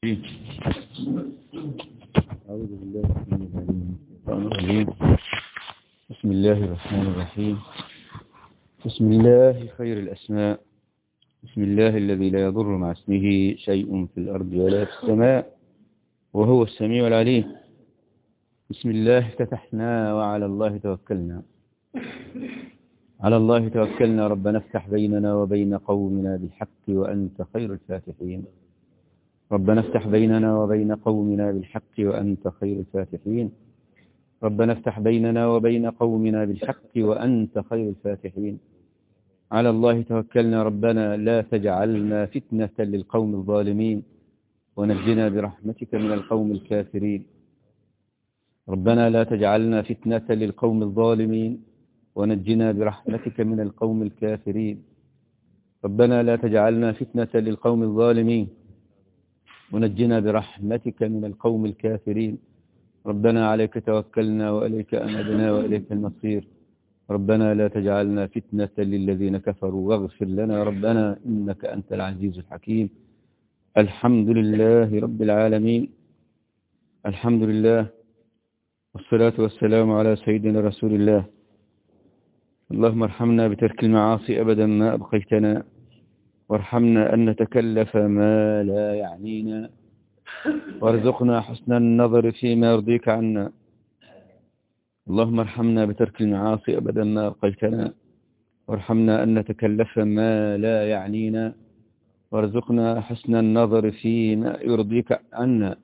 أعوذ بالله من الشيطان الرجيم بسم الله الرحمن الرحيم بسم الله خير الأسماء بسم الله الذي لا يضر مع اسمه شيء في الأرض ولا في السماء وهو السميع العليم بسم الله افتتحنا وعلى الله توكلنا على الله توكلنا ربنا افتح بيننا وبين قومنا بالحق وأنت خير الفاتحين ربنا افتح بيننا وبين قومنا بالحق وأنت خير الفاتحين ربنا افتح بيننا وبين قومنا بالحق وأنت خير الفاتحين على الله توكلنا ربنا لا تجعلنا فتنة للقوم الظالمين ونجنا برحمتك من القوم الكافرين ربنا لا تجعلنا فتنة للقوم الظالمين ونجنا برحمتك من القوم الكافرين ربنا لا تجعلنا فتنة للقوم الظالمين ونجنا برحمتك من القوم الكافرين ربنا عليك توكلنا وإليك أنبنا وإليك المصير ربنا لا تجعلنا فتنة للذين كفروا واغفر لنا ربنا إنك أنت العزيز الحكيم الحمد لله رب العالمين الحمد لله والصلاة والسلام على سيدنا رسول الله اللهم ارحمنا بترك المعاصي أبدا ما أبقيتنا وارحمنا أن نتكلف ما لا يعنينا وارزقنا حسن النظر فيما يرضيك عنا اللهم ارحمنا بترك المعاصي أبدا ما أبقيتنا وارحمنا أن نتكلف ما لا يعنينا وارزقنا حسن النظر فيما يرضيك عنا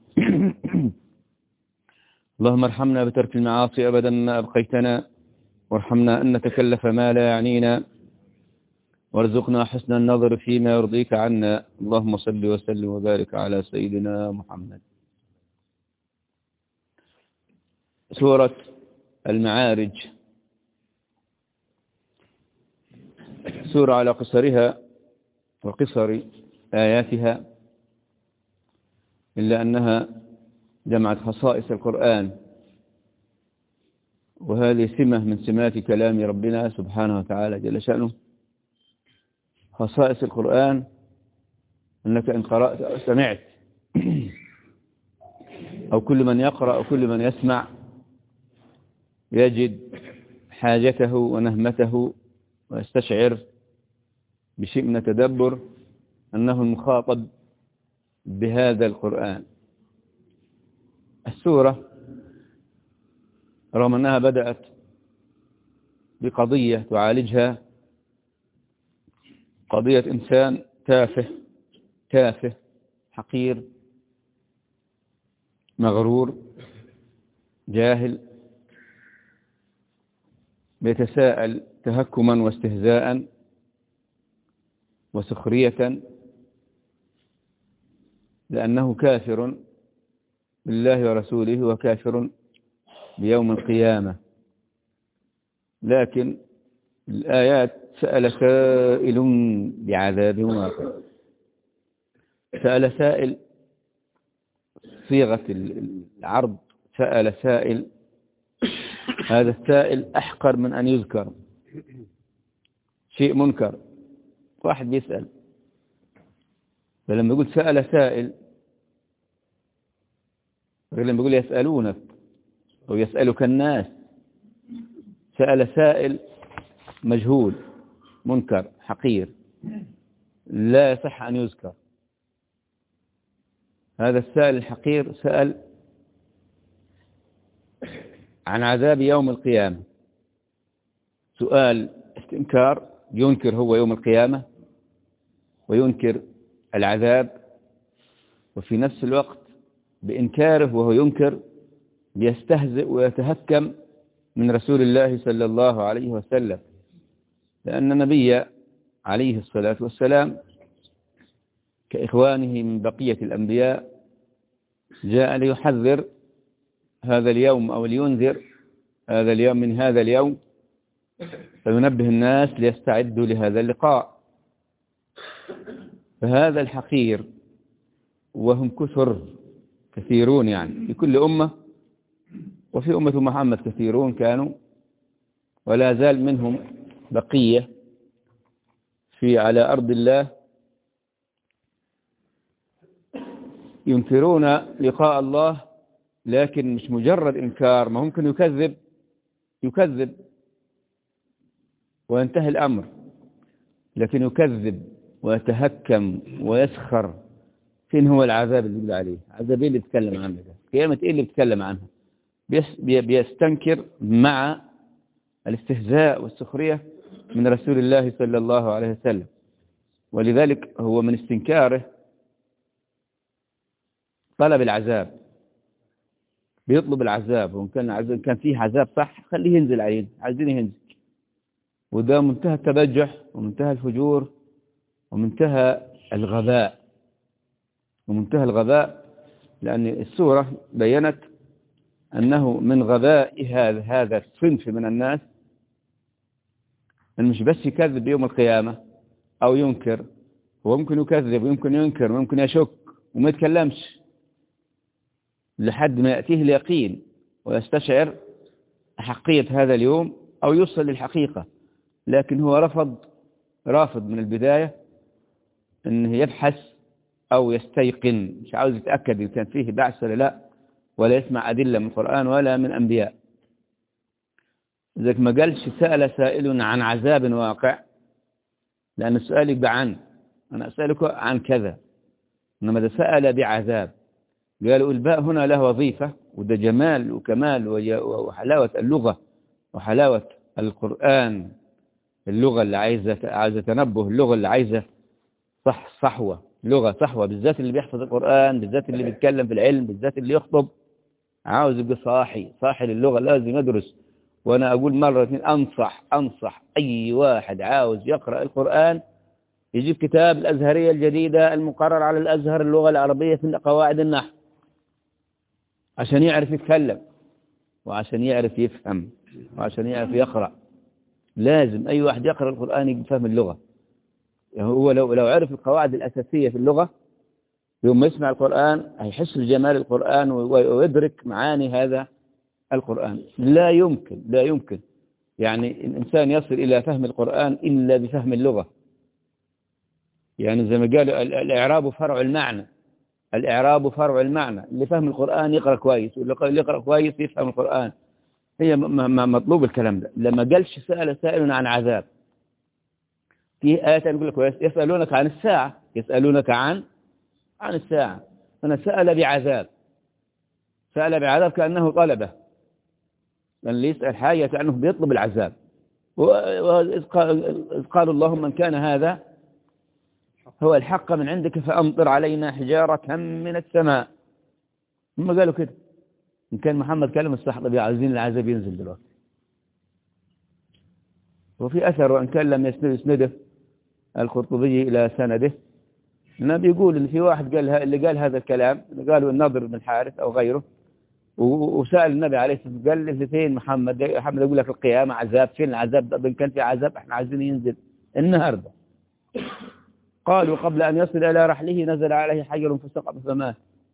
اللهم ارحمنا بترك المعاصي أبدا ما أبقيتنا وارحمنا أن نتكلف ما لا يعنينا وارزقنا حسن النظر فيما يرضيك عنا اللهم صل وسلم وبارك على سيدنا محمد سورة المعارج سورة على قصرها وقصر آياتها إلا أنها جمعت خصائص القرآن وهذه سمة من سمات كلام ربنا سبحانه وتعالى جل شأنه خصائص القرآن أنك إن قرأت أو سمعت أو كل من يقرأ أو كل من يسمع يجد حاجته ونهمته ويستشعر بشيء من التدبر أنه المخاطب بهذا القرآن السورة رغم أنها بدأت بقضية تعالجها قضية إنسان تافه تافه حقير مغرور جاهل بيتساءل تهكما واستهزاء وسخرية لأنه كافر بالله ورسوله وكافر بيوم القيامة لكن الآيات سأل سائل بعذاب واقع سأل سائل صيغة العرض سأل سائل هذا السائل أحقر من أن يذكر شيء منكر واحد يسأل فلما يقول سأل سائل غير لما يقول يسألونك أو يسألك الناس سأل سائل مجهول منكر حقير لا يصح أن يذكر هذا السائل الحقير سأل عن عذاب يوم القيامة سؤال استنكار ينكر هو يوم القيامة وينكر العذاب وفي نفس الوقت بإنكاره وهو ينكر بيستهزئ ويتهكم من رسول الله صلى الله عليه وسلم لأن النبي عليه الصلاة والسلام كإخوانه من بقية الأنبياء جاء ليحذر هذا اليوم أو لينذر هذا اليوم من هذا اليوم فينبه الناس ليستعدوا لهذا اللقاء فهذا الحقير وهم كثر كثيرون يعني في كل أمة وفي أمة محمد كثيرون كانوا ولا زال منهم بقية في على أرض الله ينكرون لقاء الله لكن مش مجرد إنكار ما ممكن يكذب يكذب وينتهي الأمر لكن يكذب ويتهكم ويسخر فين هو العذاب اللي بيقول عليه عذاب ايه اللي بيتكلم عنه ده قيامة ايه اللي بيتكلم عنها بيس بيستنكر مع الاستهزاء والسخرية من رسول الله صلى الله عليه وسلم ولذلك هو من استنكاره طلب العذاب بيطلب العذاب وإن كان كان فيه عذاب صح خليه ينزل علينا عايزين ينزل وده منتهى التبجح ومنتهى الفجور ومنتهى الغباء ومنتهى الغباء لأن السورة بينت أنه من غباء هذا هذا الصنف من الناس أن مش بس يكذب يوم القيامة أو ينكر هو ممكن يكذب ويمكن ينكر ويمكن يشك وما يتكلمش لحد ما يأتيه اليقين ويستشعر حقية هذا اليوم أو يوصل للحقيقة لكن هو رفض رافض من البداية أنه يبحث أو يستيقن مش عاوز يتأكد إذا كان فيه بعث ولا لا ولا يسمع أدلة من القرآن ولا من أنبياء إذا ما قالش سأل سائل عن عذاب واقع لأن السؤال يبقى عن أنا أسألك عن كذا إنما ده سأل بعذاب قالوا الباء هنا له وظيفة وده جمال وكمال وحلاوة اللغة وحلاوة القرآن اللغة اللي عايزة عايزة تنبه اللغة اللي عايزة صح صحوة لغة صحوة بالذات اللي بيحفظ القرآن بالذات اللي بيتكلم في العلم بالذات اللي يخطب عاوز يبقى صاحي صاحي للغة لازم يدرس وأنا أقول مرة اثنين أنصح أنصح أي واحد عاوز يقرأ القرآن يجيب كتاب الأزهرية الجديدة المقرر على الأزهر اللغة العربية في قواعد النحو عشان يعرف يتكلم وعشان يعرف يفهم وعشان يعرف يقرأ لازم أي واحد يقرأ القرآن يفهم اللغة يعني هو لو لو عرف القواعد الأساسية في اللغة يوم ما يسمع القرآن هيحس بجمال القرآن ويدرك معاني هذا القرآن لا يمكن لا يمكن يعني الإنسان يصل إلى فهم القرآن إلا بفهم اللغة يعني زي ما قالوا الإعراب فرع المعنى الإعراب فرع المعنى اللي فهم القرآن يقرأ كويس واللي يقرأ كويس يفهم القرآن هي مطلوب الكلام ده لما قالش سأل سائل عن عذاب في آية يقول لك يسألونك عن الساعة يسألونك عن عن الساعة أنا سأل بعذاب سأل بعذاب كأنه طلبه لأن اللي يسأل حاجة كأنه بيطلب العذاب وإذ قالوا اللهم من كان هذا هو الحق من عندك فأمطر علينا حجارة من السماء هم قالوا كده إن كان محمد كلم الصحابة عايزين العذاب ينزل دلوقتي وفي أثر وإن كان لم يسند يسنده القرطبي إلى سنده النبي يقول إن في واحد قال اللي قال هذا الكلام قالوا النضر بن الحارث أو غيره وسأل النبي عليه الصلاة والسلام قال لي فين محمد محمد يقول لك القيامة عذاب فين العذاب إن كان في عذاب احنا عايزين ينزل النهاردة قالوا قبل أن يصل إلى رحله نزل عليه حجر فسقط فمات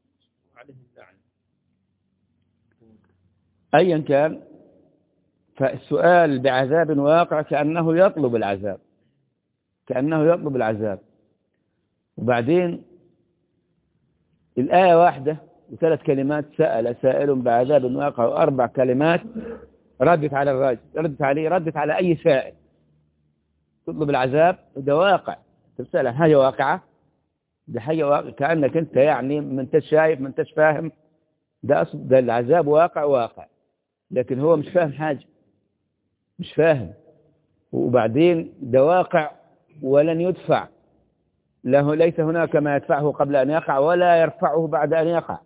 أيا كان فالسؤال بعذاب واقع كأنه يطلب العذاب كأنه يطلب العذاب وبعدين الآية واحدة وثلاث كلمات سأل سائل بعذاب واقع وأربع كلمات ردت على الراجل ردت عليه ردت على أي سائل تطلب العذاب وده واقع تسأل عن حاجة واقعة ده حاجة واقع كأنك أنت يعني ما انتش شايف ما انتش فاهم ده أصل ده العذاب واقع واقع لكن هو مش فاهم حاجة مش فاهم وبعدين ده واقع ولن يدفع له ليس هناك ما يدفعه قبل أن يقع ولا يرفعه بعد أن يقع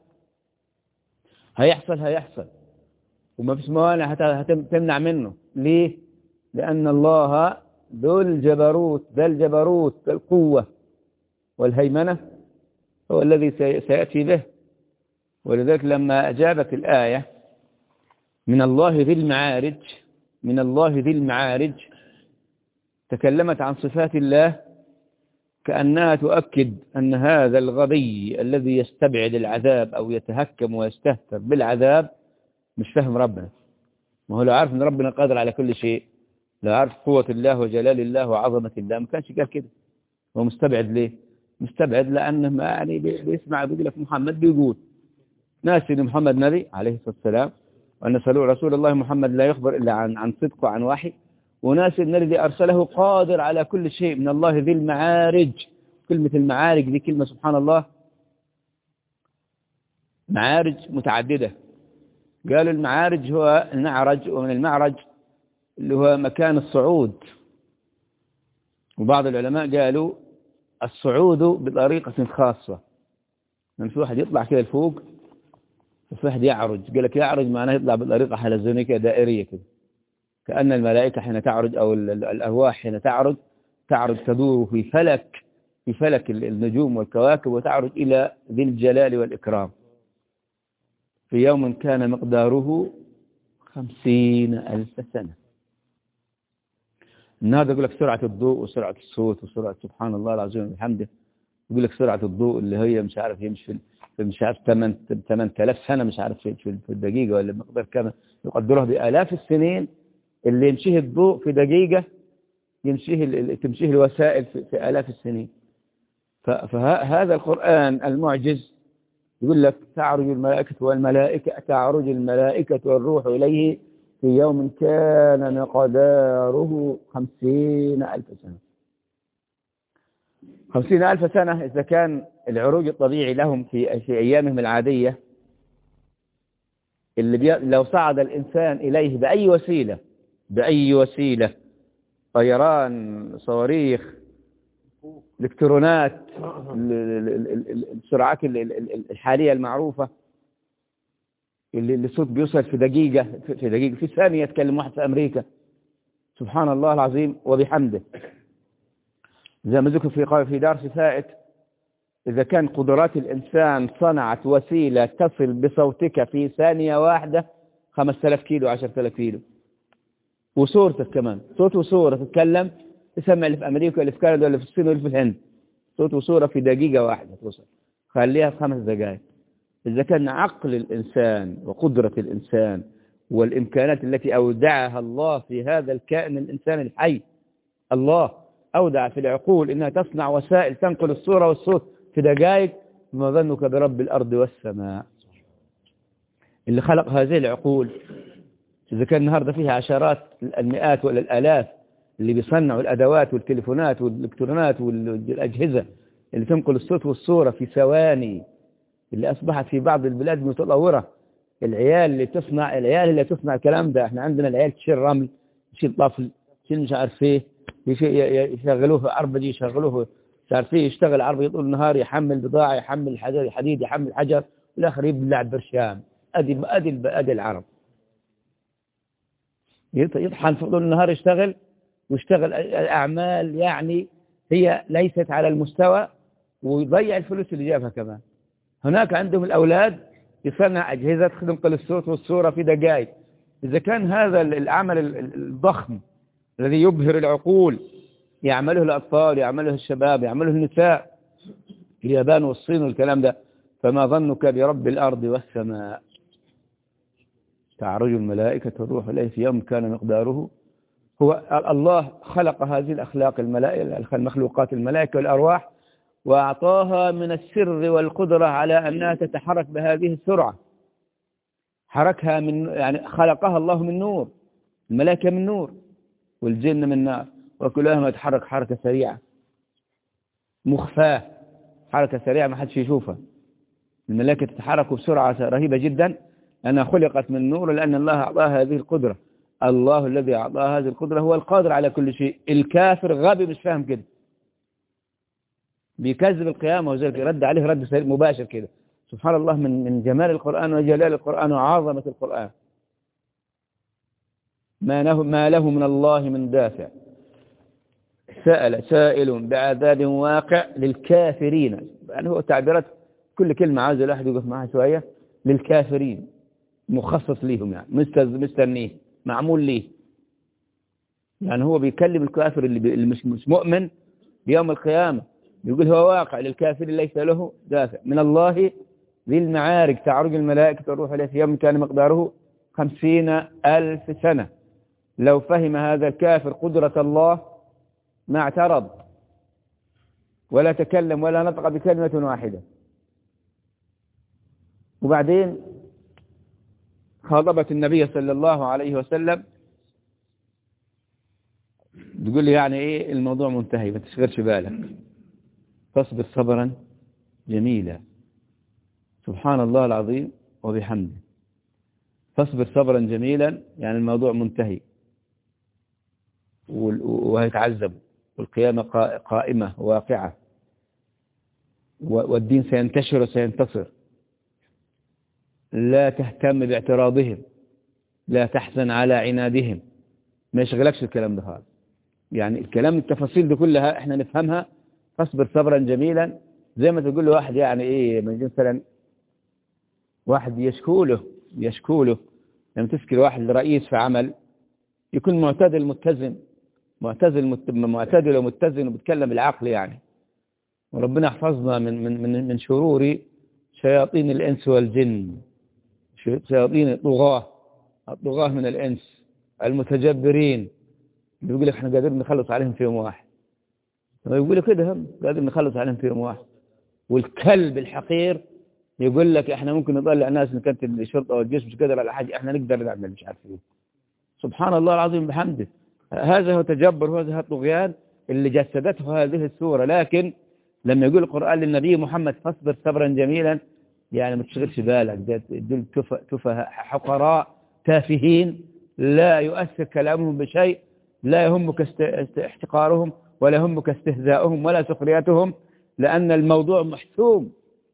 هيحصل هيحصل وما فيش موانع هتمنع منه ليه لأن الله ذو الجبروت ذا الجبروت القوة والهيمنة هو الذي سيأتي به ولذلك لما أجابت الآية من الله ذي المعارج من الله ذي المعارج تكلمت عن صفات الله كأنها تؤكد أن هذا الغبي الذي يستبعد العذاب أو يتهكم ويستهتر بالعذاب مش فهم ربنا ما هو لو عارف أن ربنا قادر على كل شيء لو عارف قوة الله وجلال الله وعظمة الله ما كانش قال كده هو مستبعد ليه مستبعد لأنه ما يعني بيسمع بيقول لك محمد بيقول ناسي إن محمد نبي عليه الصلاة والسلام وأن سألوا رسول الله محمد لا يخبر إلا عن عن صدق وعن وحي وناسي أن الذي أرسله قادر على كل شيء من الله ذي المعارج كلمة المعارج دي كلمة سبحان الله معارج متعددة قالوا المعارج هو المعرج ومن المعرج اللي هو مكان الصعود وبعض العلماء قالوا الصعود بطريقة خاصة من في واحد يطلع كده لفوق وفي واحد يعرج قال لك يعرج معناه يطلع بطريقة حلزونية كده دائرية كده كأن الملائكة حين تعرج أو الأرواح حين تعرج تعرج تدور في فلك في فلك النجوم والكواكب وتعرج إلى ذي الجلال والإكرام في يوم كان مقداره خمسين ألف سنة النهارده يقول لك سرعة الضوء وسرعة الصوت وسرعة سبحان الله العظيم وبحمده يقول لك سرعة الضوء اللي هي مش عارف يمشي في مش عارف 8 8000 سنة مش عارف في في الدقيقة ولا مقدار كم يقدروها بآلاف السنين اللي يمشيه الضوء في دقيقة يمشيه تمشيه الوسائل في, في آلاف السنين فهذا القرآن المعجز يقول لك تعرج الملائكة والملائكة تعرج الملائكة والروح إليه في يوم كان مقداره خمسين ألف سنة خمسين ألف سنة إذا كان العروج الطبيعي لهم في في أيامهم العادية اللي بي... لو صعد الإنسان إليه بأي وسيلة بأي وسيلة طيران صواريخ الكترونات السرعات الحالية المعروفة اللي الصوت بيوصل في دقيقة في دقيقة في ثانية يتكلم واحد في أمريكا سبحان الله العظيم وبحمده زي ما ذكر في في درس فائت إذا كان قدرات الإنسان صنعت وسيلة تصل بصوتك في ثانية واحدة 5000 كيلو 10000 كيلو وصورتك كمان صوت وصورة تتكلم تسمع اللي في أمريكا اللي في كندا ولا في الصين ولا في الهند صوت وصورة في دقيقة واحدة توصل خليها في خمس دقائق إذا كان عقل الإنسان وقدرة الإنسان والإمكانات التي أودعها الله في هذا الكائن الإنسان الحي الله أودع في العقول إنها تصنع وسائل تنقل الصورة والصوت في دقائق ما ظنك برب الأرض والسماء اللي خلق هذه العقول إذا كان النهاردة فيها عشرات المئات ولا الآلاف اللي بيصنعوا الأدوات والتليفونات والإلكترونات والأجهزة اللي تنقل الصوت والصورة في ثواني اللي أصبحت في بعض البلاد متطورة العيال اللي تصنع العيال اللي تصنع الكلام ده احنا عندنا العيال تشيل رمل تشيل طفل تشيل مش عارف ايه يشغلوه في عربجي يشغلوه مش عارف ايه يشتغل عربجي طول النهار يحمل بضاعة يحمل حجر حديد يحمل حجر والآخر يبلع برشام ادي ادي ادي العرب يطحن في طول النهار يشتغل ويشتغل أعمال يعني هي ليست على المستوى ويضيع الفلوس اللي جابها كمان هناك عندهم الأولاد يصنع أجهزة تنقل الصوت والصورة في دقائق إذا كان هذا العمل الضخم الذي يبهر العقول يعمله الأطفال يعمله الشباب يعمله النساء اليابان والصين والكلام ده فما ظنك برب الأرض والسماء تعرج الملائكة الروح إليه في يوم كان مقداره هو الله خلق هذه الأخلاق الملائكة المخلوقات الملائكة والأرواح وأعطاها من السر والقدرة على أنها تتحرك بهذه السرعة حركها من يعني خلقها الله من نور الملائكة من نور والجن من نار وكلهم يتحرك حركة سريعة مخفاة حركة سريعة ما حدش يشوفها الملائكة تتحرك بسرعة رهيبة جدا أنها خلقت من نور لأن الله أعطاها هذه القدرة الله الذي أعطاها هذه القدرة هو القادر على كل شيء الكافر غبي مش فاهم كده بيكذب القيامة وذلك رد عليه رد مباشر كده سبحان الله من من جمال القرآن وجلال القرآن وعظمة القرآن ما له, ما له من الله من دافع سأل سائل بعذاب واقع للكافرين يعني هو تعبيرات كل كلمة عاوز الواحد يقف معها شوية للكافرين مخصص ليهم يعني مستنيه معمول ليه يعني هو بيكلم الكافر اللي مش مش مؤمن بيوم القيامة يقول هو واقع للكافر ليس له دافع من الله ذي المعارج تعرج الملائكة والروح إليه في يوم كان مقداره خمسين ألف سنة لو فهم هذا الكافر قدرة الله ما اعترض ولا تكلم ولا نطق بكلمة واحدة وبعدين خاطبت النبي صلى الله عليه وسلم تقول لي يعني ايه الموضوع منتهي ما تشغلش بالك فاصبر صبرا جميلا سبحان الله العظيم وبحمده فاصبر صبرا جميلا يعني الموضوع منتهي وهيتعذب والقيامة قائمة واقعة والدين سينتشر وسينتصر لا تهتم باعتراضهم لا تحزن على عنادهم ما يشغلكش الكلام ده خالص يعني الكلام التفاصيل دي كلها احنا نفهمها فاصبر صبرا جميلا زي ما تقول له واحد يعني ايه مثلا واحد يشكوله يشكوله لما تذكر واحد رئيس في عمل يكون معتدل متزن معتزل معتدل ومتزن وبيتكلم بالعقل يعني وربنا يحفظنا من من من من شرور شياطين الانس والجن شياطين الطغاة الطغاة من الانس المتجبرين بيقول لك احنا قادرين نخلص عليهم في يوم واحد يقول كده هم قادرين نخلص عليهم في يوم واحد والكلب الحقير يقول لك احنا ممكن نطلع ناس ان كانت الشرطه والجيش مش قادر على حاجه احنا نقدر نعمل مش عارف ايه سبحان الله العظيم بحمده هذا هو تجبر وهذا هو الطغيان اللي جسدته هذه السوره لكن لما يقول القران للنبي محمد فاصبر صبرا جميلا يعني ما تشغلش بالك دول تفه حقراء تافهين لا يؤثر كلامهم بشيء لا يهمك احتقارهم ولا يهمك استهزاؤهم ولا سخريتهم لأن الموضوع محسوم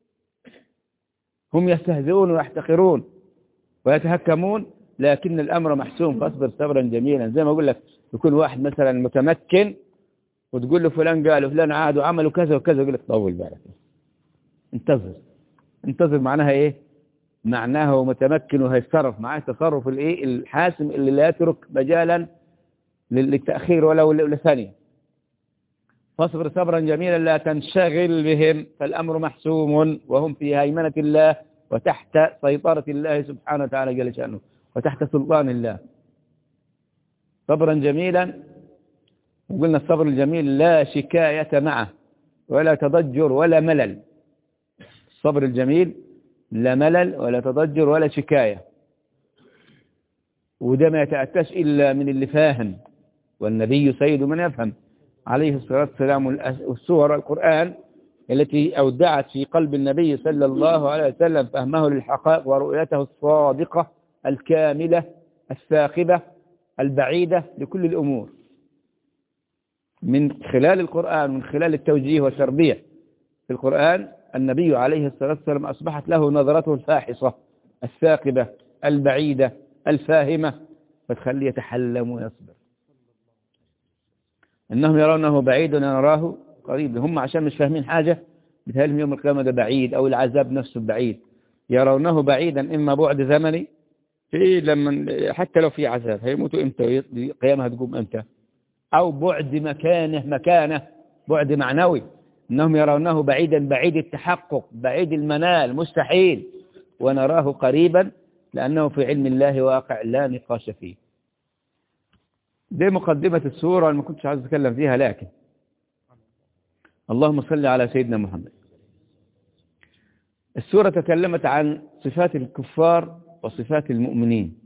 هم يستهزئون ويحتقرون ويتهكمون لكن الأمر محسوم فاصبر صبرا جميلا زي ما أقول لك يكون واحد مثلا متمكن وتقول له فلان قال فلان عاد وعملوا كذا وكذا يقول لك طول بالك انتظر انتظر معناها ايه معناها هو متمكن وهيتصرف معاه التصرف الايه الحاسم اللي لا يترك مجالا للتأخير ولو لثانية فاصبر صبرا جميلا لا تنشغل بهم فالأمر محسوم وهم في هيمنة الله وتحت سيطرة الله سبحانه وتعالى جل شأنه وتحت سلطان الله صبرا جميلا وقلنا الصبر الجميل لا شكاية معه ولا تضجر ولا ملل الصبر الجميل لا ملل ولا تضجر ولا شكاية وده ما يتأتاش إلا من اللي فاهم والنبي سيد من يفهم عليه الصلاة والسلام والسور القرآن التي أودعت في قلب النبي صلى الله عليه وسلم فهمه للحقائق ورؤيته الصادقة الكاملة الثاقبة البعيدة لكل الأمور من خلال القرآن من خلال التوجيه والتربية في القرآن النبي عليه الصلاة والسلام أصبحت له نظرته الفاحصة الثاقبة البعيدة الفاهمة فتخليه يتحلم ويصبر إنهم يرونه بعيد ونراه قريب هم عشان مش فاهمين حاجة بتهلهم يوم القيامة ده بعيد أو العذاب نفسه بعيد يرونه بعيدا إما بعد زمني في لما حتى لو في عذاب هيموتوا إمتى القيامة هتقوم إمتى أو بعد مكانه مكانه بعد معنوي إنهم يرونه بعيدا بعيد التحقق بعيد المنال مستحيل ونراه قريبا لأنه في علم الله واقع لا نقاش فيه دي مقدمة السورة ما كنتش عايز أتكلم فيها لكن اللهم صل على سيدنا محمد السورة تكلمت عن صفات الكفار وصفات المؤمنين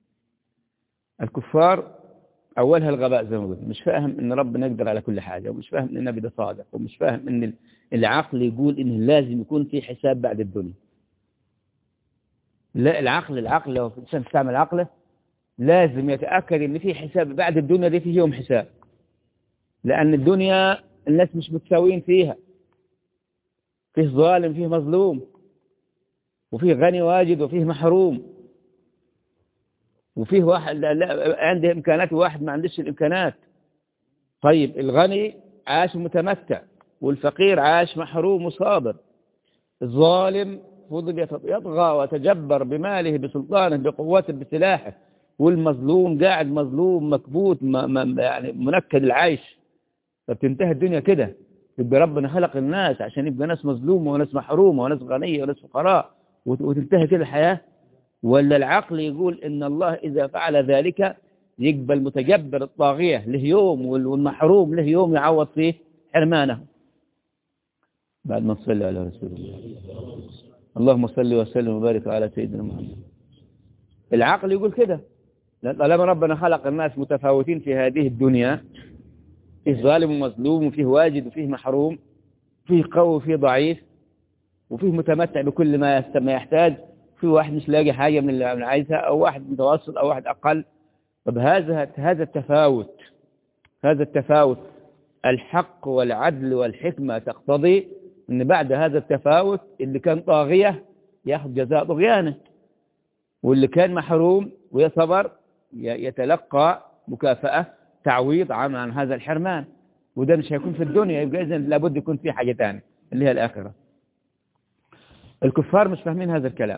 الكفار أولها الغباء زي ما قلت مش فاهم إن ربنا يقدر على كل حاجة ومش فاهم إن النبي ده صادق ومش فاهم إن العقل يقول إن لازم يكون في حساب بعد الدنيا لا العقل العقل لو الإنسان استعمل عقله لازم يتأكد إن في حساب بعد الدنيا دي في يوم حساب لأن الدنيا الناس مش متساويين فيها فيه ظالم فيه مظلوم وفيه غني واجد وفيه محروم وفيه واحد لا عنده إمكانات وواحد ما عندش الإمكانات طيب الغني عاش متمتع والفقير عاش محروم وصابر الظالم فضل يطغى ويتجبر بماله بسلطانه بقوته بسلاحه والمظلوم قاعد مظلوم مكبوت يعني منكد العيش فبتنتهي الدنيا كده يبقى ربنا خلق الناس عشان يبقى ناس مظلومة وناس محرومة وناس غنية وناس فقراء وتنتهي كده الحياة ولا العقل يقول إن الله إذا فعل ذلك يقبل متجبر الطاغية له يوم والمحروم له يوم يعوض فيه حرمانه بعد ما نصلي على رسول الله اللهم صل وسلم وبارك على سيدنا محمد العقل يقول كده طالما ربنا خلق الناس متفاوتين في هذه الدنيا فيه ظالم ومظلوم وفيه واجد وفيه محروم فيه قوي وفيه ضعيف وفيه متمتع بكل ما ما يحتاج في واحد مش لاقي حاجة من اللي عايزها أو واحد متوسط أو واحد أقل طب هذا هذا التفاوت هذا التفاوت الحق والعدل والحكمة تقتضي أن بعد هذا التفاوت اللي كان طاغية يأخذ جزاء طغيانه واللي كان محروم ويصبر يتلقى مكافأة تعويض عن عن هذا الحرمان وده مش هيكون في الدنيا يبقى إذن لابد يكون في حاجة ثانيه اللي هي الآخرة الكفار مش فاهمين هذا الكلام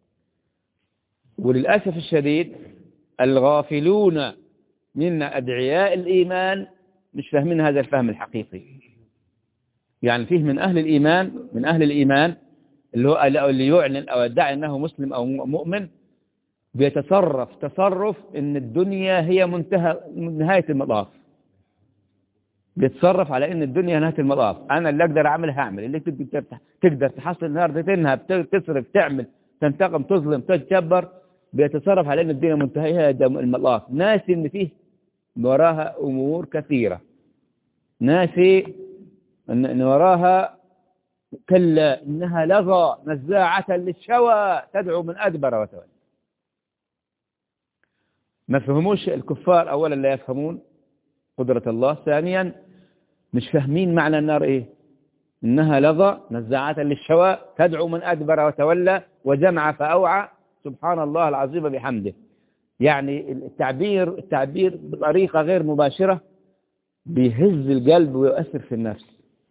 وللأسف الشديد الغافلون من أدعياء الإيمان مش فاهمين هذا الفهم الحقيقي يعني فيه من أهل الإيمان من أهل الإيمان اللي هو اللي يعلن أو يدعي أنه مسلم أو مؤمن بيتصرف تصرف ان الدنيا هي منتهى نهاية المطاف بيتصرف على ان الدنيا نهاية المطاف انا اللي اقدر اعملها هعمل اللي تقدر تقدر تحصل النهارده تنهب تصرف تعمل تنتقم تظلم تتجبر بيتصرف على ان الدنيا منتهية المطاف ناسي ان فيه وراها امور كثيرة ناسي ان وراها كلا انها لظى نزاعة للشوى تدعو من ادبر وتولى ما فهموش الكفار أولا لا يفهمون قدرة الله ثانيا مش فاهمين معنى النار إيه إنها لظى نزاعة للشوى تدعو من أدبر وتولى وجمع فأوعى سبحان الله العظيم بحمده يعني التعبير التعبير بطريقة غير مباشرة بيهز القلب ويؤثر في النفس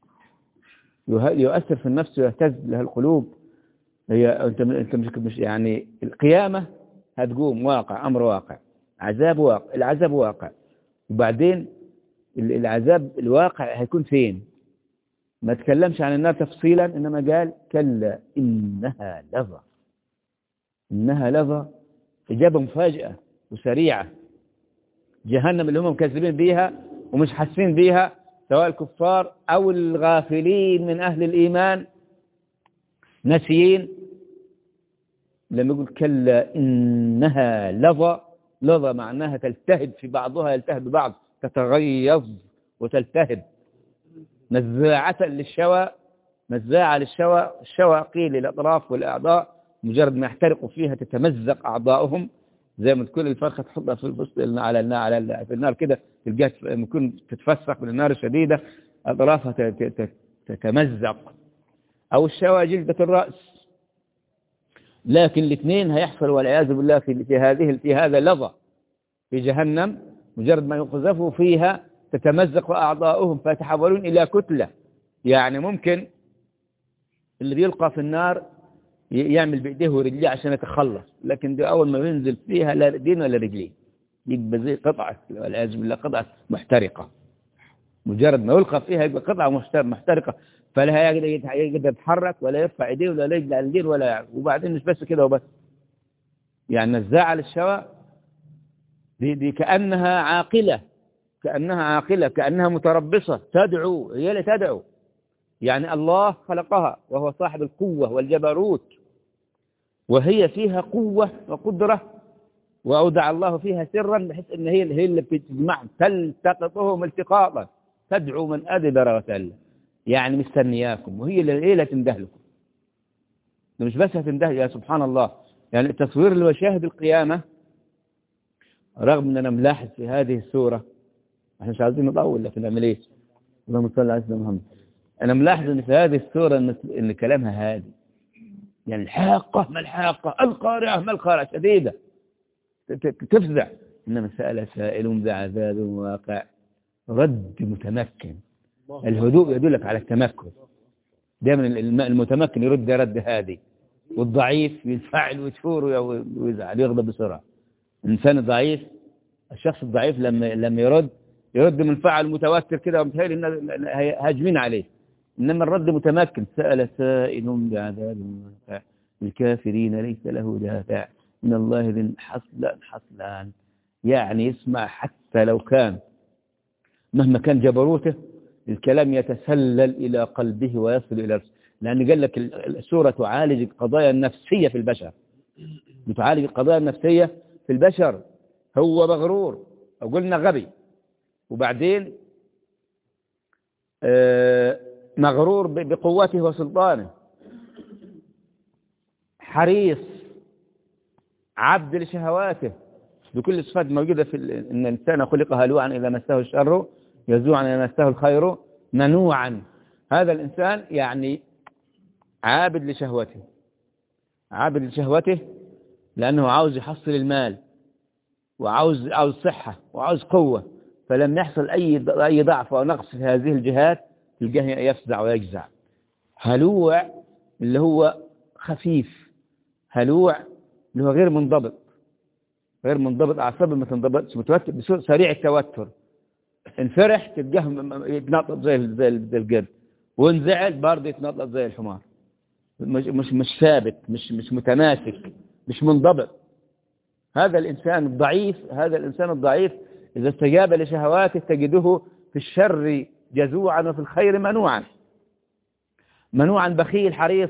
يؤثر في النفس ويهتز لها القلوب هي انت انت مش يعني القيامه هتقوم واقع امر واقع عذاب واقع العذاب واقع وبعدين العذاب الواقع هيكون فين ما تكلمش عن النار تفصيلا إنما قال كلا إنها لظى إنها لظى إجابة مفاجئة وسريعة جهنم اللي هم مكذبين بيها ومش حاسين بيها سواء الكفار أو الغافلين من أهل الإيمان نسيين لما يقول كلا إنها لظى لظى معناها تلتهب في بعضها يلتهب ببعض تتغيظ وتلتهب نزاعة للشوى نزاعة للشوى الشوى قيل الأطراف والأعضاء مجرد ما يحترقوا فيها تتمزق أعضاؤهم زي ما تكون الفرخة تحطها في البسط على النار على في النار كده تلقاها ممكن تتفسخ من النار الشديدة أطرافها تتمزق أو الشوى جلدة الرأس لكن الاثنين هيحصل والعياذ بالله في في هذه في هذا لظى في جهنم مجرد ما يقذفوا فيها تتمزق أعضاؤهم فيتحولون إلى كتلة يعني ممكن اللي بيلقى في النار يعمل بإيديه ورجليه عشان يتخلص لكن دي أول ما ينزل فيها لا دين ولا رجلين يبقى زي قطعة والعياذ بالله قطعة محترقة مجرد ما يلقى فيها يبقى قطعة محترقة فلا يقدر يتحرك ولا يرفع ايديه ولا يجلع الدين ولا وبعدين مش بس كده وبس يعني نزاعة للشوى دي, دي كأنها عاقلة كأنها عاقلة كأنها متربصة تدعو هي اللي تدعو يعني الله خلقها وهو صاحب القوة والجبروت وهي فيها قوة وقدرة وأودع الله فيها سرا بحيث أن هي هي اللي بتجمع تلتقطهم التقاطا تدعو من أدبر وتولى يعني مستنياكم وهي اللي إيه لا تنده لكم مش بس هتنده يا سبحان الله يعني التصوير اللي هو شاهد القيامة رغم ان انا ملاحظ في هذه السورة احنا مش عايزين نطول لكن نعمل ايه اللهم صل على سيدنا محمد انا ملاحظ ان في هذه السورة ان, إن كلامها هادي يعني الحاقة ما الحاقة القارعة ما القارعة شديدة تفزع انما سأل سائل بعذاب واقع رد متمكن الهدوء يدلك على التمكن دائما المتمكن يرد رد هادي والضعيف ينفعل ويتفور ويزعل يغضب بسرعة الإنسان الضعيف الشخص الضعيف لما لما يرد يرد منفعل متوتر كده ومتهيألي ان هاجمين عليه إنما الرد متمكن سأل سائل بعذاب الكافرين ليس له دافع من الله ذي حصلان حصلان يعني يسمع حتى لو كان مهما كان جبروته الكلام يتسلل إلى قلبه ويصل إلى رأسه لأن قال لك السورة تعالج القضايا النفسية في البشر بتعالج القضايا النفسية في البشر هو مغرور أو قلنا غبي وبعدين آه مغرور بقوته وسلطانه حريص عبد لشهواته بكل الصفات موجودة في إن الإنسان خلق هلوعا إذا مسه الشر يزوعا إذا مسه الخير منوعا هذا الإنسان يعني عابد لشهوته عابد لشهوته لأنه عاوز يحصل المال وعاوز عاوز صحة وعاوز قوة فلما يحصل أي أي ضعف أو نقص في هذه الجهات تلقاه يفزع ويجزع هلوع اللي هو خفيف هلوع اللي هو غير منضبط غير منضبط أعصابه ما تنضبطش متوتر سريع التوتر انفرح تلقاه يتنطط زي زي القرد وانزعل برضه يتنطط زي الحمار مش مش مش ثابت مش مش متماسك مش منضبط هذا الإنسان الضعيف هذا الإنسان الضعيف إذا استجاب لشهواته تجده في الشر جزوعا وفي الخير منوعا منوعا بخيل حريص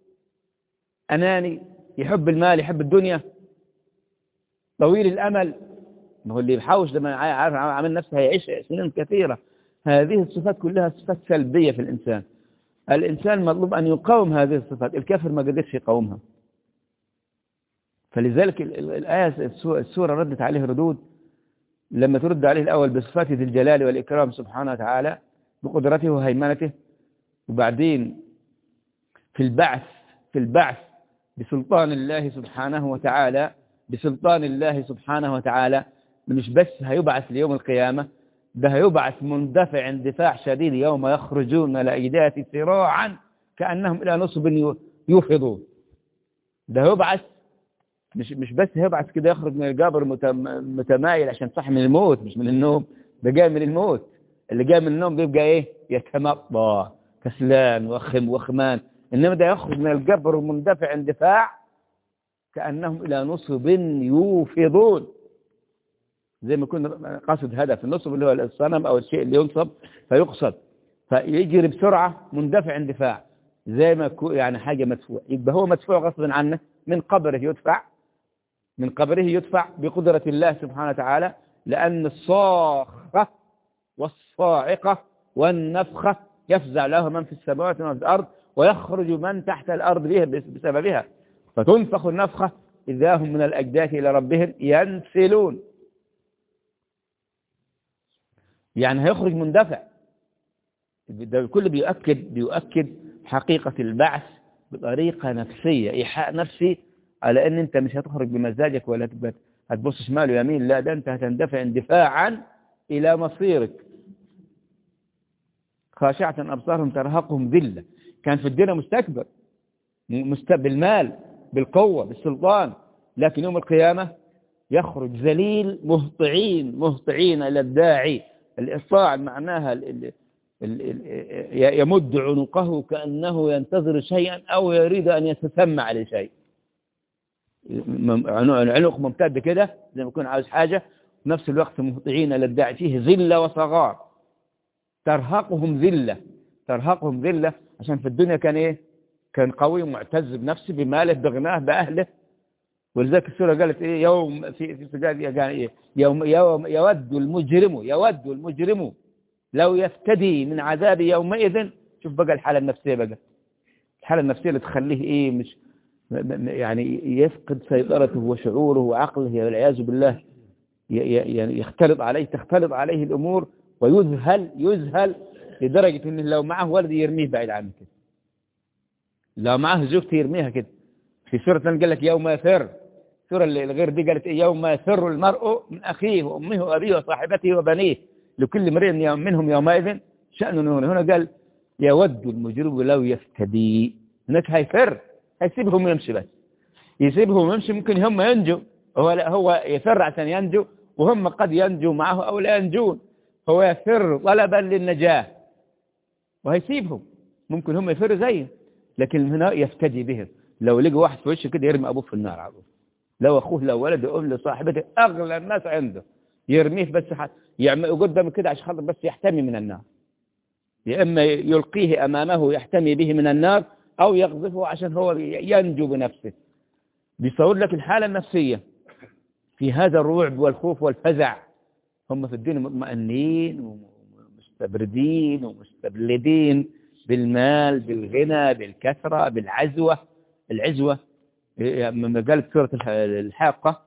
أناني يحب المال يحب الدنيا طويل الأمل ما هو اللي يحوش لما عارف عامل نفسه هيعيش سنين كثيرة هذه الصفات كلها صفات سلبية في الإنسان الإنسان مطلوب أن يقاوم هذه الصفات الكافر ما قدرش يقاومها فلذلك الآية السورة ردت عليه ردود لما ترد عليه الأول بصفات ذي الجلال والإكرام سبحانه وتعالى بقدرته وهيمنته وبعدين في البعث في البعث بسلطان الله سبحانه وتعالى بسلطان الله سبحانه وتعالى مش بس هيبعث ليوم القيامة ده هيبعث مندفع اندفاع شديد يوم يخرجون الأيدات سراعا كأنهم إلى نصب يوفضون ده هيبعث مش مش بس هيبعث كده يخرج من القبر متمايل عشان صح من الموت مش من النوم ده جاي من الموت اللي جاي من النوم بيبقى ايه يتمطى كسلان وخم وخمان انما ده يخرج من القبر مندفع اندفاع كأنهم إلى نصب يوفضون زي ما كنا قصد هدف النصب اللي هو الصنم أو الشيء اللي ينصب فيقصد فيجري بسرعة مندفع اندفاع زي ما يعني حاجة مدفوع يبقى هو مدفوع غصبا عنه من قبره يدفع من قبره يدفع بقدرة الله سبحانه وتعالى لأن الصاخة والصاعقة والنفخة يفزع له من في السماوات ومن في الأرض ويخرج من تحت الأرض به بسببها فتنفخ النفخة إذا هم من الأجداث إلى ربهم ينسلون يعني هيخرج مندفع ده الكل بيؤكد بيؤكد حقيقة البعث بطريقة نفسية إيحاء نفسي على أن أنت مش هتخرج بمزاجك ولا هتبص شمال ويمين لا ده أنت هتندفع اندفاعا إلى مصيرك خاشعة أبصارهم ترهقهم ذلة كان في الدنيا مستكبر بالمال بالقوة بالسلطان لكن يوم القيامة يخرج ذليل مهطعين مهطعين إلى الداعي الإصاع معناها ال ال ال يمد عنقه كأنه ينتظر شيئا أو يريد أن يتسمع لشيء عنق ممتد كده زي ما يكون عاوز حاجة في نفس الوقت مهطعين إلى الداعي فيه ذلة وصغار ترهقهم ذلة ترهقهم ذلة عشان في الدنيا كان إيه كان قوي معتز بنفسه بماله بغناه بأهله ولذلك السورة قالت إيه يوم في في قال إيه يوم يوم يود المجرم يود المجرم لو يفتدي من عذاب يومئذ شوف بقى الحالة النفسية بقى الحالة النفسية اللي تخليه إيه مش يعني يفقد سيطرته وشعوره وعقله والعياذ بالله يعني يختلط عليه تختلط عليه الأمور ويذهل يذهل لدرجة إنه لو معه ولد يرميه بعيد عنه كده لو معه زوجته يرميها كده في سورة قال لك يوم يفر السورة اللي غير دي قالت إيه يوم يفر المرء من أخيه وأمه وأبيه وصاحبته وبنيه لكل امرئ منهم يومئذ شأن هنا قال يود المجرم لو يفتدي هناك هيفر هيسيبهم ويمشي بس يسيبهم ويمشي ممكن هم ينجوا هو هو يفر عشان ينجو وهم قد ينجوا معه أو لا ينجون هو يفر طلبا للنجاة وهيسيبهم ممكن هم يفروا زيه لكن هنا يفتدي بهم لو لقى واحد في وشه كده يرمي أبوه في النار عبوه لو أخوه لو ولد يقول لصاحبته أغلى الناس عنده يرميه بس حد يعمل قدام كده عشان خاطر بس يحتمي من النار يا إما يلقيه أمامه يحتمي به من النار أو يقذفه عشان هو ينجو بنفسه بيصور لك الحالة النفسية في هذا الرعب والخوف والفزع هم في الدين مطمئنين ومستبردين ومستبلدين بالمال بالغنى بالكثرة بالعزوة العزوة لما قالت سورة الحاقة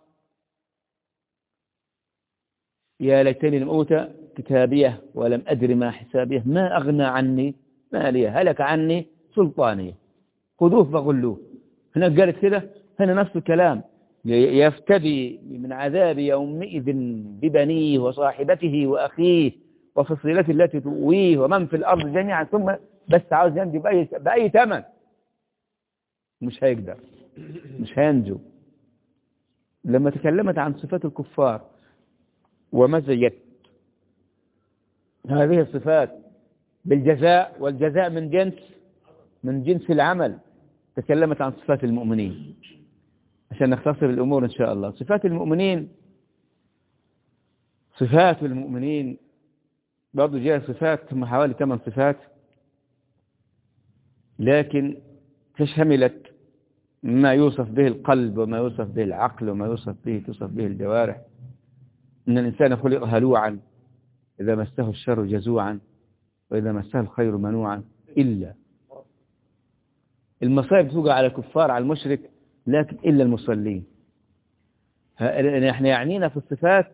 يا ليتني لم أوت كتابية ولم أدر ما حسابيه ما أغنى عني مالية هلك عني سلطانية خذوه فغلوه هنا قالت كده هنا نفس الكلام يفتدي من عذاب يومئذ ببنيه وصاحبته وأخيه وفصيلته التي تؤويه ومن في الأرض جميعا ثم بس عاوز ينجو بأي, بأي ثمن مش هيقدر مش هينجو لما تكلمت عن صفات الكفار ومزيت هذه الصفات بالجزاء والجزاء من جنس من جنس العمل تكلمت عن صفات المؤمنين عشان نختصر الأمور إن شاء الله صفات المؤمنين صفات المؤمنين برضو جاء صفات هم حوالي ثمان صفات لكن تشملت ما يوصف به القلب وما يوصف به العقل وما يوصف به توصف به الجوارح إن الإنسان خلق هلوعا إذا مسه الشر جزوعا وإذا مسه الخير منوعا إلا المصائب توقع على الكفار على المشرك لكن إلا المصلين احنا يعنينا في الصفات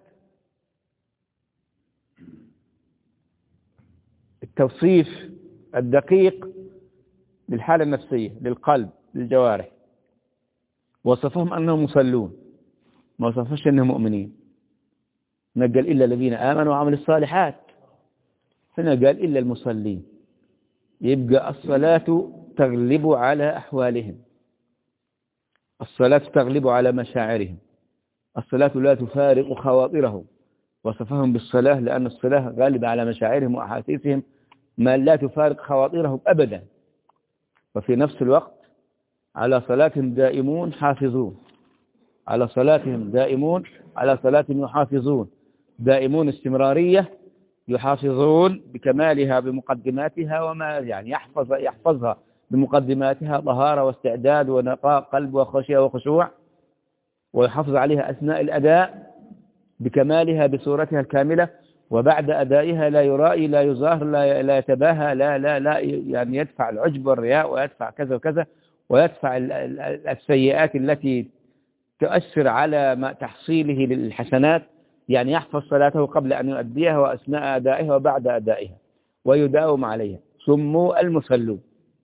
التوصيف الدقيق للحالة النفسية للقلب للجوارح وصفهم أنهم مصلون ما وصفش أنهم مؤمنين نقل إلا الذين آمنوا وعملوا الصالحات هنا قال إلا المصلين يبقى الصلاة تغلب على أحوالهم الصلاة تغلب على مشاعرهم الصلاة لا تفارق خواطرهم وصفهم بالصلاة لأن الصلاة غالبة على مشاعرهم وأحاسيسهم ما لا تفارق خواطرهم أبدا وفي نفس الوقت على صلاتهم دائمون حافظون على صلاتهم دائمون على صلاتهم يحافظون دائمون استمرارية يحافظون بكمالها بمقدماتها وما يعني يحفظ يحفظها بمقدماتها طهارة واستعداد ونقاء قلب وخشية وخشوع ويحافظ عليها أثناء الأداء بكمالها بصورتها الكاملة وبعد أدائها لا يرائي لا يظاهر لا, لا يتباهى لا لا لا يعني يدفع العجب والرياء ويدفع كذا وكذا ويدفع السيئات التي تؤثر على ما تحصيله للحسنات يعني يحفظ صلاته قبل أن يؤديها وأثناء أدائها وبعد أدائها ويداوم عليها سموا المصلون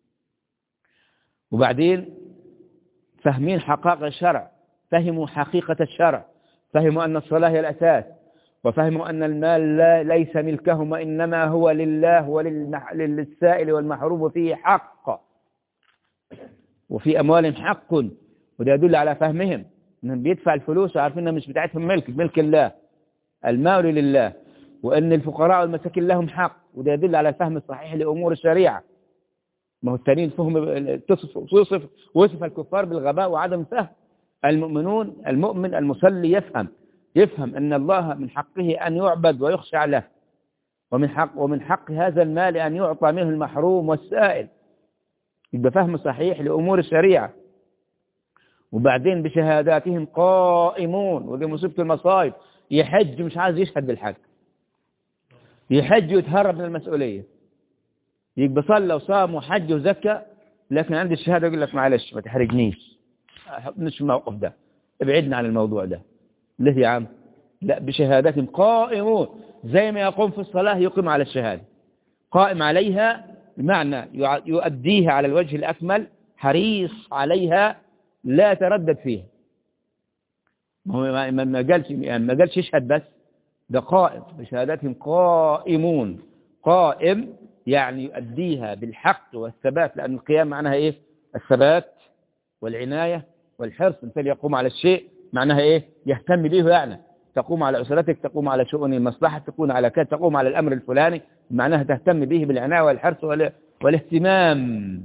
وبعدين فاهمين حقائق الشرع فهموا حقيقة الشرع فهموا أن الصلاة هي الأساس وفهموا أن المال لا ليس ملكهم وإنما هو لله وللسائل والمحروم فيه حق وفي أموالهم حق وده يدل على فهمهم انهم بيدفع الفلوس وعارفين انها مش بتاعتهم ملك ملك الله المال لله وان الفقراء والمساكين لهم حق وده يدل على الفهم الصحيح لامور الشريعه ما هو التانيين فهم تصف وصف وصف الكفار بالغباء وعدم فهم المؤمنون المؤمن المصلي يفهم يفهم ان الله من حقه ان يعبد ويخشع له ومن حق ومن حق هذا المال ان يعطى منه المحروم والسائل يبقى فهم صحيح لامور الشريعه وبعدين بشهاداتهم قائمون ودي مصيبة المصائب يحج مش عايز يشهد بالحج يحج ويتهرب من المسؤولية يبقى صلى وصام وحج وزكى لكن عند الشهادة يقول لك معلش ما تحرجنيش حطنيش في الموقف ده ابعدنا عن الموضوع ده ليه يا عم لا بشهاداتهم قائمون زي ما يقوم في الصلاة يقيم على الشهادة قائم عليها بمعنى يؤديها على الوجه الأكمل حريص عليها لا يتردد فيها ما هو ما قالش يعني ما قالش يشهد بس ده قائم بشهاداتهم قائمون قائم يعني يؤديها بالحق والثبات لأن القيام معناها إيه الثبات والعناية والحرص الإنسان يقوم على الشيء معناها إيه يهتم به يعني تقوم على أسرتك تقوم على شؤون المصلحة تكون على كذا تقوم على الأمر الفلاني معناها تهتم به بالعناية والحرص والاهتمام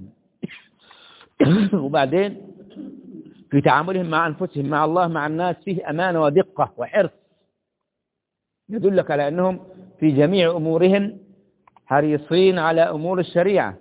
وبعدين في تعاملهم مع أنفسهم مع الله مع الناس فيه أمانة ودقة وحرص يدلك على أنهم في جميع أمورهم حريصين على أمور الشريعة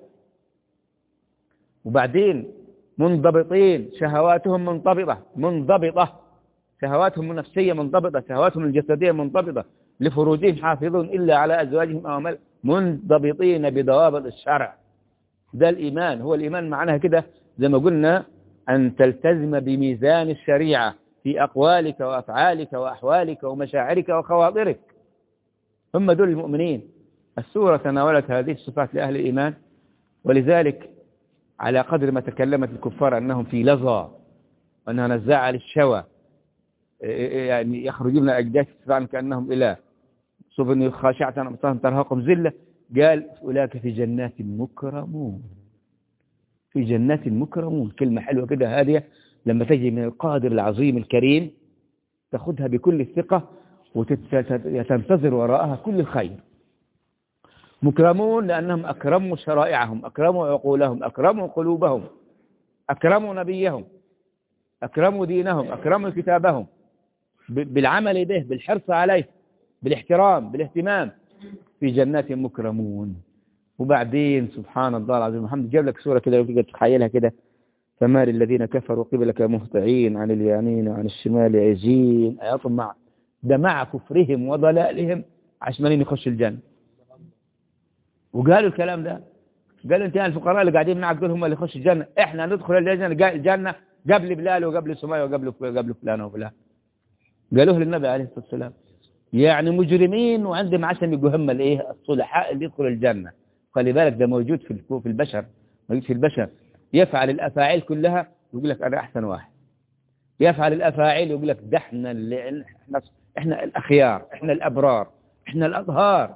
وبعدين منضبطين شهواتهم منضبطة منضبطة شهواتهم النفسية منضبطة شهواتهم الجسدية منضبطة لفروجهم حافظون إلا على أزواجهم أو مل منضبطين بضوابط الشرع ده الإيمان هو الإيمان معناها كده زي ما قلنا أن تلتزم بميزان الشريعة في أقوالك وأفعالك وأحوالك ومشاعرك وخواطرك هم دول المؤمنين السورة تناولت هذه الصفات لأهل الإيمان ولذلك على قدر ما تكلمت الكفار أنهم في لظى وأنها نزاعة للشوى يعني يخرجون من أجداث السفعان كأنهم إله صبن خاشعة أبصارهم ترهقهم ذلة قال أولئك في جنات مكرمون في جنات مكرمون كلمة حلوة كده هادية لما تجي من القادر العظيم الكريم تاخذها بكل الثقة وتنتظر وراءها كل الخير مكرمون لأنهم أكرموا شرائعهم أكرموا عقولهم أكرموا قلوبهم أكرموا نبيهم أكرموا دينهم أكرموا كتابهم بالعمل به بالحرص عليه بالاحترام بالاهتمام في جنات مكرمون وبعدين سبحان الله العظيم محمد جاب لك سورة كده لو تقدر تتخيلها كده فمال الذين كفروا قبلك مهطعين عن اليمين وعن الشمال عزين أيطمع ده مع كفرهم وضلالهم عشان يخش الجنة وقالوا الكلام ده قالوا انت الفقراء اللي قاعدين معك دول هم اللي يخشوا الجنة احنا ندخل الجنة الجنة قبل بلال وقبل سمية وقبل قبل فلان وفلان قالوه للنبي عليه الصلاة والسلام يعني مجرمين وعندهم عشان يبقوا هم الايه الصلحاء اللي يدخلوا الجنة خلي بالك ده موجود في في البشر موجود في البشر يفعل الافاعيل كلها ويقول لك انا احسن واحد يفعل الافاعيل ويقول لك ده احنا اللي احنا احنا الاخيار احنا الابرار احنا الاطهار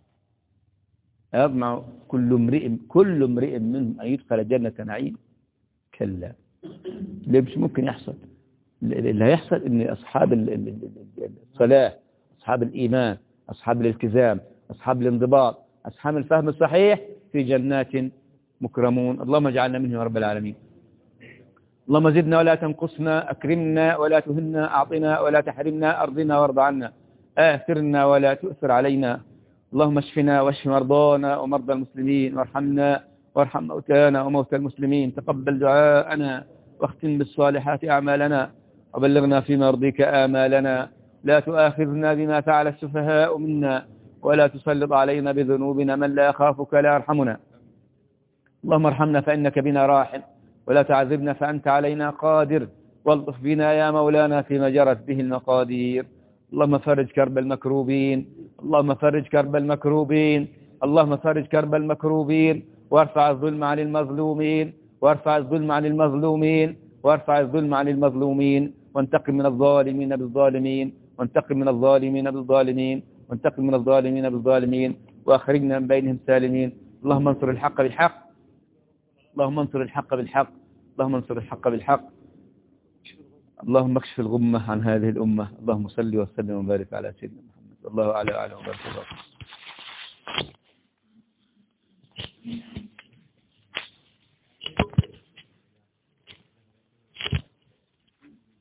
يطمع كل امرئ كل امرئ منهم ان يدخل جنة نعيم كلا ليه مش ممكن يحصل اللي هيحصل ان اصحاب الصلاة اصحاب الايمان اصحاب الالتزام اصحاب الانضباط اصحاب الفهم الصحيح في جنات مكرمون اللهم اجعلنا منهم يا رب العالمين اللهم زدنا ولا تنقصنا اكرمنا ولا تهنا اعطنا ولا تحرمنا ارضنا وارض عنا اثرنا ولا تؤثر علينا اللهم اشفنا واشف مرضانا ومرضى المسلمين وارحمنا وارحم موتانا وموتى المسلمين تقبل دعاءنا واختم بالصالحات أعمالنا وبلغنا فيما يرضيك آمالنا لا تؤاخذنا بما فعل السفهاء منا ولا تسلط علينا بذنوبنا من لا يخافك لا يرحمنا اللهم ارحمنا فإنك بنا راحم ولا تعذبنا فأنت علينا قادر والطف بنا يا مولانا فيما جرت به المقادير اللهم فرج كرب المكروبين اللهم فرج كرب المكروبين اللهم فرج كرب المكروبين وارفع الظلم عن المظلومين وارفع الظلم عن المظلومين وارفع الظلم عن المظلومين وانتقم من الظالمين بالظالمين وانتقم من الظالمين بالظالمين وانتقم من الظالمين بالظالمين واخرجنا من بينهم سالمين اللهم انصر الحق بالحق اللهم انصر الحق بالحق اللهم انصر الحق بالحق اللهم اكشف الغمة عن هذه الأمة اللهم صل وسلم وبارك على سيدنا محمد الله أعلى وأعلى وبارك الله